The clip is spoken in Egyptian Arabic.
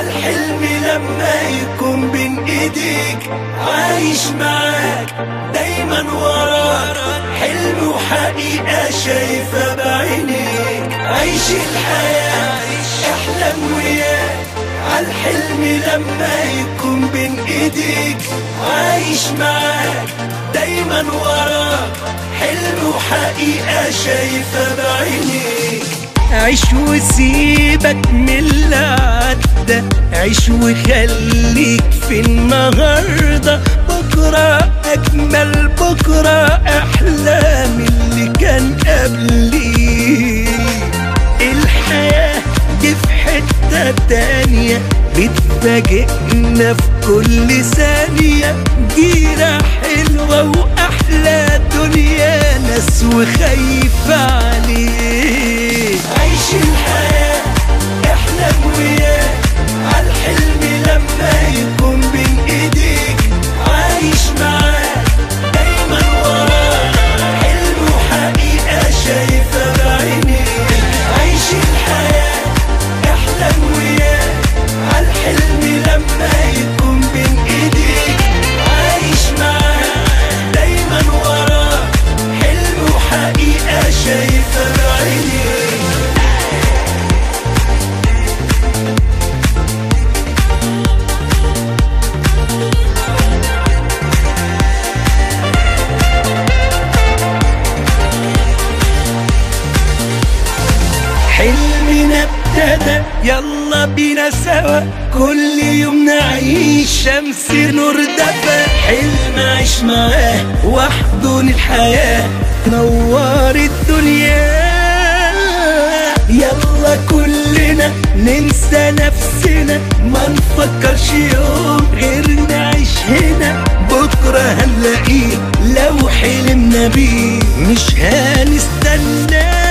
عالحلم لما يكون بين ايديك عايش معاك دايما وراك حلم وحقيقة شايفة بعينيك عيش الحياة احلم وياك عالحلم لما يكون بين ايديك عايش معاك دايما وراك حلم وحقيقة شايفة بعينيك عيش وسيبك من اللي عدى عيش وخليك في النهاردة بكرة أجمل بكرة أحلى من اللي كان قبلي الحياة دي في حتة تانية بتفاجئنا في كل ثانية جيرة حلوة وأحلى دنيا ناس وخايفة عليك عيش الحياة احلم وياك عالحلم لما يكون بين ايديك عايش معاك دايما وراك حلم وحقيقة شايفة بعينيك عيش الحياة احلم وياك عالحلم لما يكون بين ايديك عايش معاك دايما وراك حلم وحقيقة شايفة بعينيك حلمنا ابتدى يلا بينا سوا كل يوم نعيش شمس نور دفا حلم عيش معاه واحضن الحياة نور الدنيا يلا كلنا ننسى نفسنا ما نفكرش يوم غير نعيش هنا بكرة هنلاقيه لو حلمنا بيه مش هنستناه